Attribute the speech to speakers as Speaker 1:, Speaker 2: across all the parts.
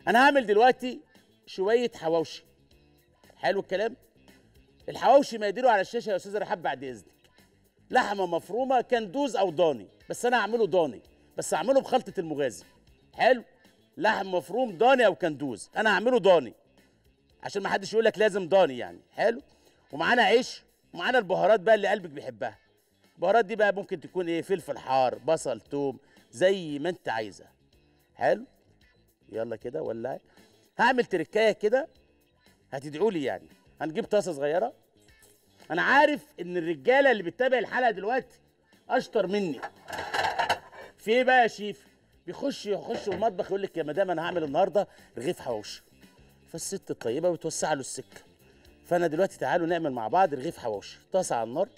Speaker 1: انا هعمل دلوقتي شويه حواوشي حلو الكلام الحواوشي ما يديروا على الشاشه يا استاذ رحاب بعد اذنك لحمه مفرومه كندوز او ضاني بس انا هعمله ضاني بس هعمله بخلطه المغازي حلو لحم مفروم ضاني او كندوز انا هعمله ضاني عشان ما حدش يقول لك لازم ضاني يعني حلو ومعانا عيش ومعانا البهارات بقى اللي قلبك بيحبها البهارات دي بقى ممكن تكون ايه فلفل حار بصل توم زي ما انت عايزه حلو يلا كده ولعي هعمل تركايه كده هتدعوا لي يعني هنجيب طاسه صغيره انا عارف ان الرجاله اللي بتتابع الحلقه دلوقتي اشطر مني في ايه بقى يا شيف بيخش يخش المطبخ يقول لك يا مدام انا هعمل النهارده رغيف حواوشي فالست الطيبه بتوسع له السكه فانا دلوقتي تعالوا نعمل مع بعض رغيف حواوشي طاسه على النار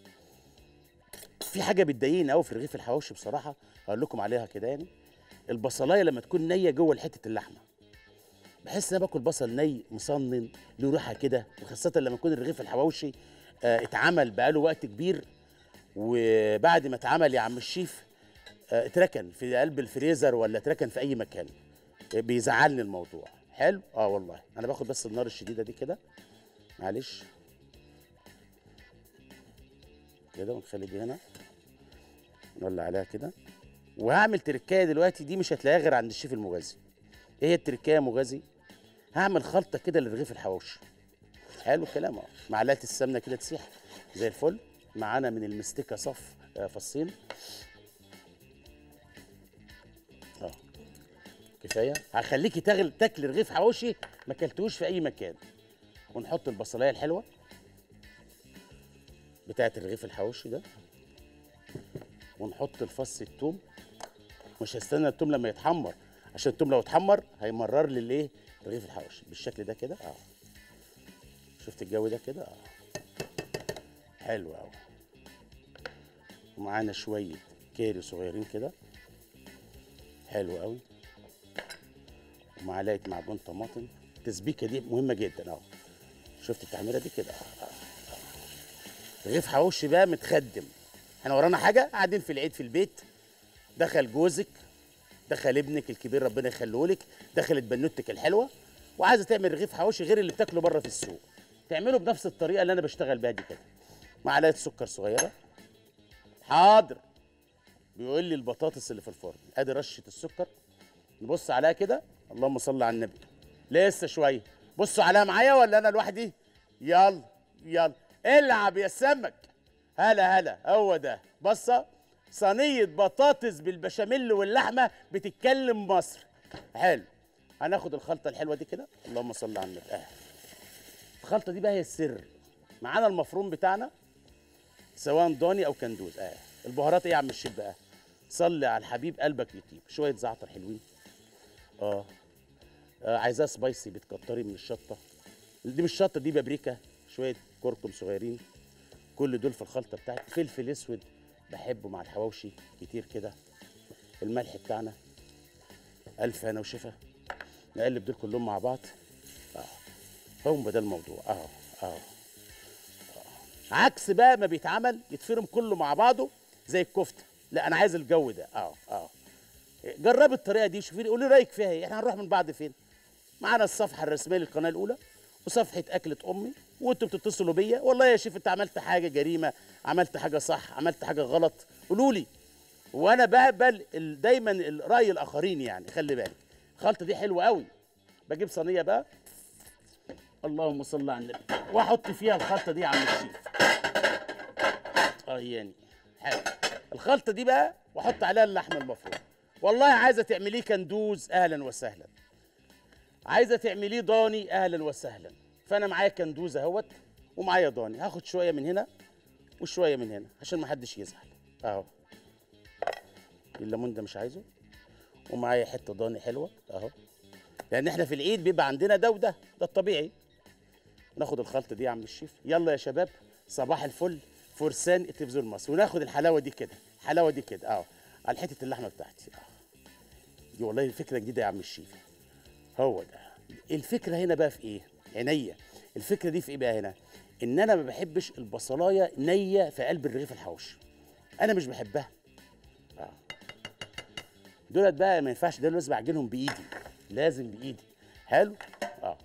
Speaker 1: في حاجه بتضايقني قوي في رغيف الحواوشي بصراحه هقول لكم عليها كده يعني البصلايه لما تكون نيه جوه حته اللحمه بحس ان انا باكل بصل ني مصنن له ريحه كده وخاصه لما يكون الرغيف الحواوشي آه اتعمل بقاله وقت كبير وبعد ما اتعمل يا عم الشيف آه اتركن في قلب الفريزر ولا اتركن في اي مكان آه، بيزعلني الموضوع حلو اه والله انا باخد بس النار الشديده دي كده معلش كده ونخلي دي هنا نولع عليها كده وهعمل تركايه دلوقتي دي مش هتلاقيها غير عند الشيف المغازي ايه هي التركايه يا مغازي هعمل خلطه كده للرغيف الحواوشي حلو الكلام اهو معلقه السمنه كده تسيح زي الفل معانا من المستكه صف آه، فصين اه كفايه هخليكي تغل تاكل رغيف حواوشي ما اكلتوش في اي مكان ونحط البصلايه الحلوه بتاعه الرغيف الحواوشي ده ونحط الفص التوم مش هستنى التوم لما يتحمر عشان التوم لو اتحمر هيمرر لي الايه رغيف الحواوشي بالشكل ده كده اه شفت الجو ده كده اه حلو قوي ومعانا شويه كاري صغيرين كده حلو قوي ومعلقه معجون طماطم التسبيكه دي مهمه جدا اهو شفت التحميره دي كده اه اه آه. رغيف حواوشي بقى متخدم احنا ورانا حاجه قاعدين في العيد في البيت دخل جوزك دخل ابنك الكبير ربنا يخليه لك دخلت بنوتك الحلوه وعايزه تعمل رغيف حواوشي غير اللي بتاكله بره في السوق تعمله بنفس الطريقه اللي انا بشتغل بيها دي كده معلقه سكر صغيره حاضر بيقول لي البطاطس اللي في الفرن ادي رشه السكر نبص عليها كده اللهم صل على النبي لسه شويه بصوا عليها معايا ولا انا لوحدي يلا يلا العب يا سمك هلا هلا هو ده بصه صينيه بطاطس بالبشاميل واللحمه بتتكلم مصر حلو هناخد الخلطه الحلوه دي كده اللهم صل على النبي آه. الخلطه دي بقى هي السر معانا المفروم بتاعنا سواء ضاني او كندوز اه البهارات ايه يا عم الشيف بقى صلي على الحبيب قلبك يطيب شويه زعتر حلوين اه, آه عايزاه سبايسي بتكتري من الشطه دي مش شطه دي بابريكا شويه كركم صغيرين كل دول في الخلطه بتاعتي فلفل اسود بحبه مع الحواوشي كتير كده الملح بتاعنا الف هنا وشفا نقلب دول كلهم مع بعض اه هو ده الموضوع اهو اهو عكس بقى ما بيتعمل يتفرم كله مع بعضه زي الكفته لا انا عايز الجو ده اه اه جربي الطريقه دي شوفي قولي رايك فيها ايه احنا هنروح من بعض فين معانا الصفحه الرسميه للقناه الاولى وصفحه اكله امي وانتوا بتتصلوا بيا والله يا شيف انت عملت حاجه جريمه عملت حاجه صح عملت حاجه غلط قولوا لي وانا بقبل ال- دايما ال- راي الاخرين يعني خلي بالك الخلطه دي حلوه قوي بجيب صينيه بقى اللهم صل على النبي واحط فيها الخلطه دي يا عم الشيف اه يعني حلو الخلطه دي بقى واحط عليها اللحم المفروم والله عايزه تعمليه كندوز اهلا وسهلا عايزه تعمليه ضاني اهلا وسهلا فانا معايا كندوز اهوت ومعايا ضاني هاخد شويه من هنا وشويه من هنا عشان ما حدش يزعل اهو الليمون ده مش عايزه ومعايا حته ضاني حلوه اهو لان احنا في العيد بيبقى عندنا ده وده ده الطبيعي ناخد الخلطه دي يا عم الشيف يلا يا شباب صباح الفل فرسان التلفزيون المصري وناخد الحلاوه دي كده الحلاوه دي كده اهو على حته اللحمه بتاعتي اهو دي والله فكره جديده يا عم الشيف هو ده الفكره هنا بقى في ايه عينيا الفكره دي في ايه بقى هنا ان انا ما بحبش البصلايه نيه في قلب الرغيف الحوشي انا مش بحبها اه دولت بقى ما ينفعش دول لازم اعجنهم بايدي لازم بايدي حلو اه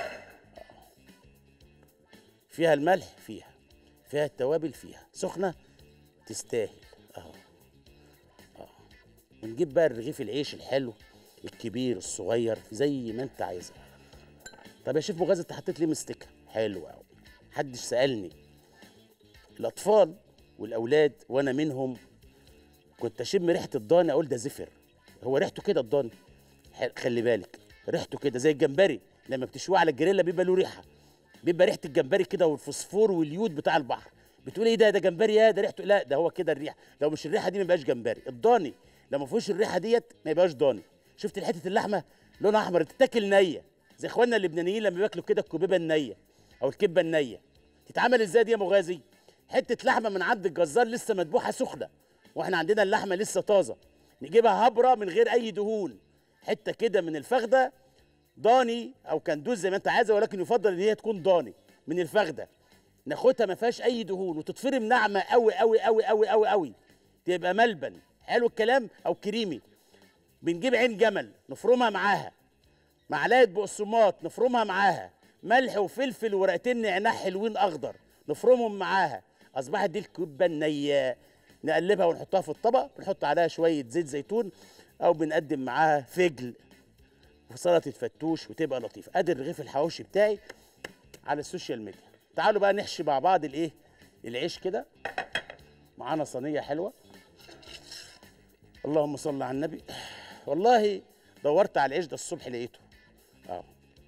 Speaker 1: فيها الملح فيها فيها التوابل فيها سخنه تستاهل اهو اه ونجيب بقى الرغيف العيش الحلو الكبير الصغير زي ما انت عايزها طب يا شيف مغازي انت حطيت لي مستكه حلو قوي محدش سالني الاطفال والاولاد وانا منهم كنت اشم ريحه الضاني اقول ده زفر هو ريحته كده الضاني ح- خلي بالك ريحته كده زي الجمبري لما بتشويه على الجريلا بيبقى له ريحه بيبقى ريحه الجمبري كده والفوسفور واليود بتاع البحر بتقول ايه ده ده جمبري يا ده ريحته لا ده هو كده الريحه لو مش الريحه دي ما يبقاش جمبري الضاني لو ما فيهوش الريحه ديت ما يبقاش ضاني شفت حته اللحمه لونها احمر تتاكل نيه زي اخواننا اللبنانيين لما بياكلوا كده الكبيبه النيه او الكبه النيه تتعمل ازاي دي يا مغازي حته لحمه من عند الجزار لسه مذبوحه سخنه واحنا عندنا اللحمه لسه طازه نجيبها هبره من غير اي دهون حته كده من الفخده ضاني او كندوز زي ما انت عايزه ولكن يفضل ان هي تكون ضاني من الفخده ناخدها ما فيهاش اي دهون وتتفرم ناعمه قوي قوي قوي قوي قوي قوي تبقى ملبن حلو الكلام او كريمي بنجيب عين جمل نفرمها معاها معلقه بقسماط نفرمها معاها ملح وفلفل ورقتين نعناع حلوين اخضر نفرمهم معاها اصبحت دي الكبه النيه نقلبها ونحطها في الطبق بنحط عليها شويه زيت زيتون او بنقدم معاها فجل وسلطه فتوش وتبقى لطيفه ادي الرغيف الحواوشي بتاعي على السوشيال ميديا تعالوا بقى نحشي مع بعض الايه العيش كده معانا صينيه حلوه اللهم صل على النبي والله دورت على العيش ده الصبح لقيته اه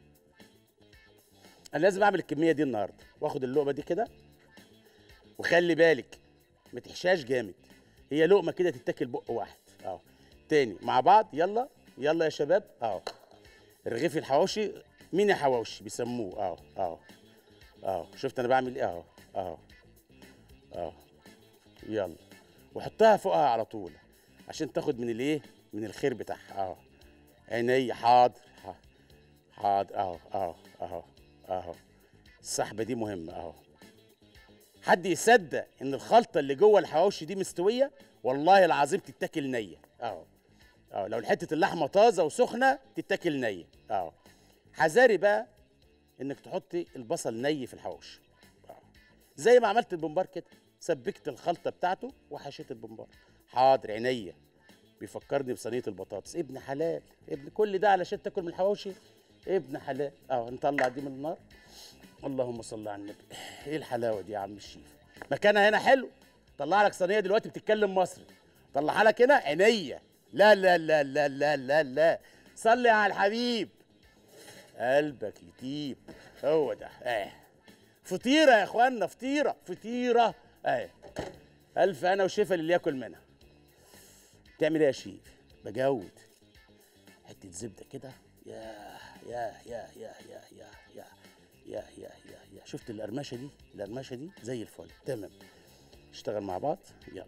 Speaker 1: انا لازم اعمل الكميه دي النهارده واخد اللقمه دي كده وخلي بالك ما تحشاش جامد هي لقمه كده تتاكل بق واحد اه تاني مع بعض يلا يلا يا شباب اه الرغيف الحواوشي ميني حواوشي بيسموه اه اه اه شفت انا بعمل ايه اه اه اه يلا وحطها فوقها على طول عشان تاخد من الايه من الخير بتاعها اه عيني حاضر ح- حاضر اهو اهو اهو اهو السحبه دي مهمه اهو حد يصدق ان الخلطه اللي جوه الحواوشي دي مستويه والله العظيم تتاكل نيه اهو اهو لو حته اللحمه طازه وسخنه تتاكل نيه اهو حذاري بقى انك تحطي البصل ني في الحواوشي أهو. زي ما عملت البمبار كده سبكت الخلطه بتاعته وحشيت البمبار حاضر عينيا بيفكرني بصينيه البطاطس ابن حلال ابن كل ده علشان تاكل من الحواوشي ابن حلال اهو نطلع دي من النار اللهم صل على النبي ايه الحلاوه دي يا عم الشيف مكانها هنا حلو طلع لك صينيه دلوقتي بتتكلم مصري طلعها لك هنا عينيا لا لا لا لا لا لا لا صلي على الحبيب قلبك يطيب هو ده اه فطيره يا اخوانا فطيره فطيره اه الف انا وشفا للي ياكل منها تعمل ايه يا شيف بجود حته زبده كده يا يا يا يا يا يا يا يا يا يا يا شفت القرمشه دي القرمشه دي زي الفل تمام اشتغل مع بعض يلا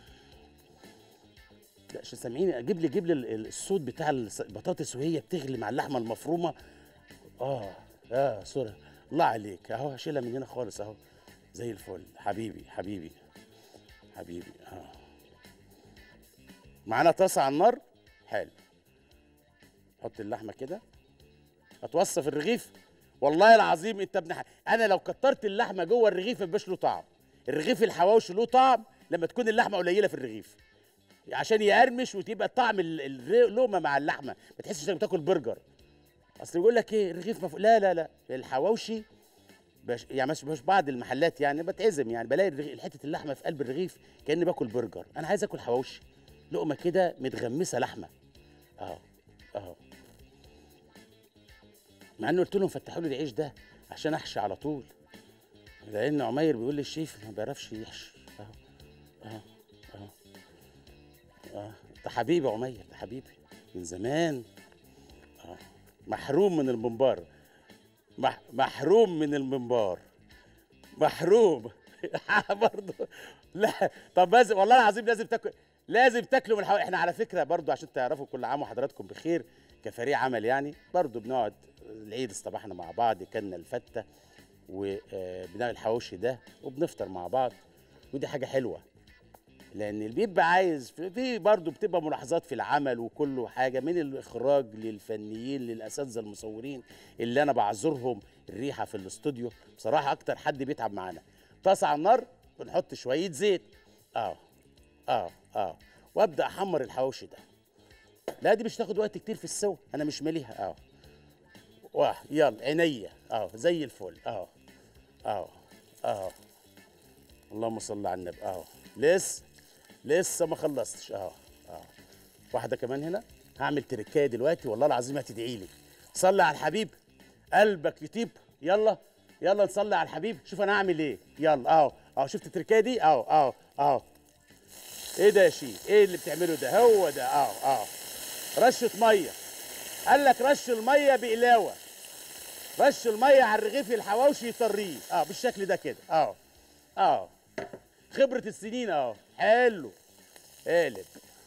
Speaker 1: لا شو سامعيني اجيب لي جيب لي ال- ال- الصوت بتاع الس- البطاطس وهي بتغلي مع اللحمه المفرومه اه اه سوري الله عليك اهو هشيلها من هنا خالص اهو زي الفل حبيبي حبيبي حبيبي اه معانا طاسه على النار حلو حط اللحمه كده هتوصف الرغيف والله العظيم انت ابن ح... انا لو كترت اللحمه جوه الرغيف ما يبقاش له طعم الرغيف الحواوشي له طعم لما تكون اللحمه قليله في الرغيف عشان يقرمش وتبقى طعم ال- الر- اللقمه مع اللحمه ما تحسش انك بتاكل برجر اصل يقول لك ايه الرغيف مف... لا لا لا الحواوشي بش... يعني مش مش بعض المحلات يعني بتعزم يعني بلاقي الرغيف... حته اللحمه في قلب الرغيف كاني باكل برجر انا عايز اكل حواوشي لقمه كده متغمسه لحمه اهو اهو مع انه قلت لهم فتحوا لي العيش ده عشان احشي على طول لان عمير بيقول لي الشيف ما بيعرفش يحشي اهو اهو اهو اه ده حبيبي يا عمير ده حبيبي من زمان اه محروم من المنبار مح محروم من المنبار محروم برضه لا طب بس والله العظيم لازم تاكل لازم تاكلوا من الحو... احنا على فكره برضو عشان تعرفوا كل عام وحضراتكم بخير كفريق عمل يعني برضو بنقعد العيد اصطبحنا مع بعض كلنا الفته وبنعمل الحواوشي ده وبنفطر مع بعض ودي حاجه حلوه لان اللي بيبقى عايز في- في برضه بتبقى ملاحظات في العمل وكله حاجه من الاخراج للفنيين للاساتذه المصورين اللي انا بعذرهم الريحه في الاستوديو بصراحه اكتر حد بيتعب معانا طاسه على النار بنحط شويه زيت اه اه اه وابدا احمر الحواوشي ده لا دي مش تاخد وقت كتير في السوا انا مش ماليها اه واه يلا عينيا اه زي الفل اه اه اه اللهم صل على النبي اه لسه لسه ما خلصتش اه اه واحده كمان هنا هعمل تركايه دلوقتي والله العظيم هتدعي لي صلي على الحبيب قلبك يطيب يلا يلا نصلي على الحبيب شوف انا هعمل ايه يلا اهو اهو شفت التركايه دي اهو اهو اهو ايه ده يا شيخ ايه اللي بتعمله ده هو ده اهو اهو رشه ميه قال لك رش الميه بقلاوه رش الميه على الرغيف الحواوشي يطريه اه بالشكل ده كده اه اه خبره السنين اهو حلو قالب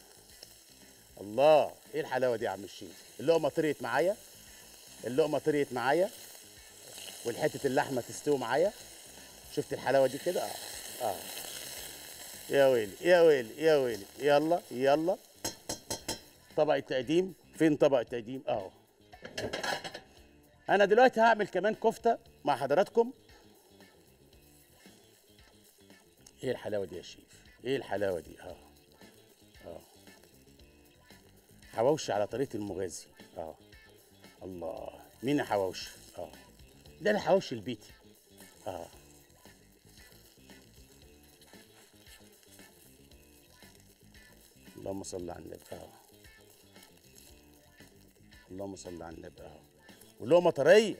Speaker 1: الله ايه الحلاوه دي يا عم الشيخ اللقمه طريت معايا اللقمه طريت معايا والحته اللحمه تستوي معايا شفت الحلاوه دي كده اه اه يا ويلي يا ويلي يا ويلي يلا يلا طبق التقديم فين طبق التقديم اهو انا دلوقتي هعمل كمان كفته مع حضراتكم ايه الحلاوه دي يا شيف ايه الحلاوه دي اه اه حواوشي على طريقه المغازي اه الله مين يا حواوشي اه ده الحواوشي البيتي اه اللهم صل على النبي اه اللهم صل على النبي اه ولقمه طريه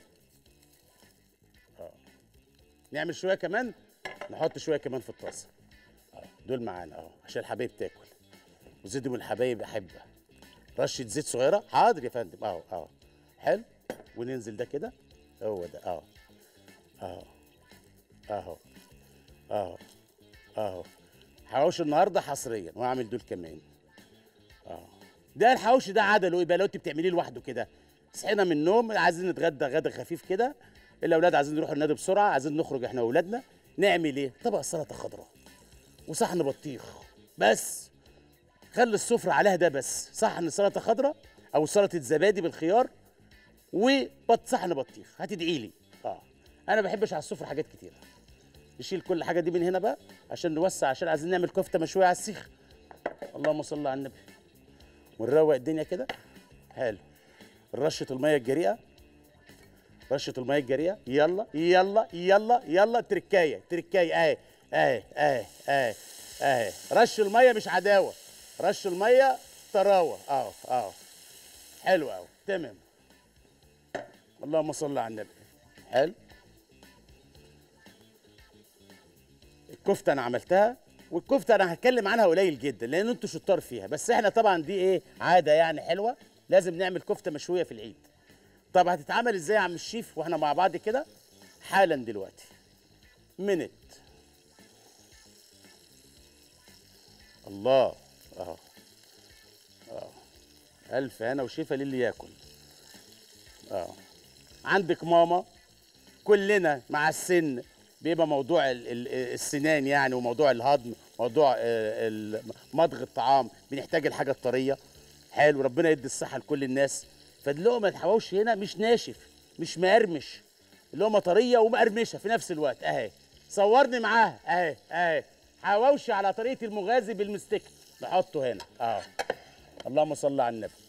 Speaker 1: اه نعمل شويه كمان نحط شويه كمان في الطاسه اه دول معانا اهو عشان الحبايب تاكل وزيد من الحبايب احبه رشه زيت صغيره حاضر يا فندم اهو اهو حلو وننزل ده كده هو ده اهو اهو اهو اهو اهو حواوشي النهارده حصريا وهعمل دول كمان اه ده الحواوشي ده عدله يبقى لو انت بتعمليه لوحده كده صحينا من النوم عايزين نتغدى غدا خفيف كده الاولاد عايزين نروحوا النادي بسرعه عايزين نخرج احنا واولادنا نعمل ايه طبق سلطه خضراء وصحن بطيخ بس خلي السفره عليها ده بس صحن سلطه خضراء او سلطه زبادي بالخيار وبط صحن بطيخ هتدعي لي اه انا ما بحبش على السفره حاجات كتيره نشيل كل حاجه دي من هنا بقى عشان نوسع عشان عايزين نعمل كفته مشويه على السيخ اللهم صل على النبي ونروق الدنيا كده حلو رشه الميه الجريئه رشه الميه الجريئه يلا يلا يلا يلا تركايه تركايه اهي اهي اهي اهي اهي رش الميه مش عداوه رش الميه طراوه اهو اهو حلو اهو تمام اللهم صل على النبي حلو الكفته انا عملتها والكفته انا هتكلم عنها قليل جدا لان انتوا شطار فيها بس احنا طبعا دي ايه عاده يعني حلوه لازم نعمل كفته مشويه في العيد طب هتتعمل ازاي يا عم الشيف واحنا مع بعض كده حالا دلوقتي منت الله اه اه الف هنا وشفا للي ياكل اه عندك ماما كلنا مع السن بيبقى موضوع ال- ال- السنان يعني وموضوع الهضم موضوع آه، ال- مضغ الطعام بنحتاج الحاجه الطريه حلو ربنا يدي الصحه لكل الناس فاللقمه الحواوشي هنا مش ناشف مش مقرمش اللقمه طريه ومقرمشه في نفس الوقت اهي صورني معاها اهي اهي حواوشي على طريقه المغازي بالمستك نحطه هنا اه اللهم صل على النبي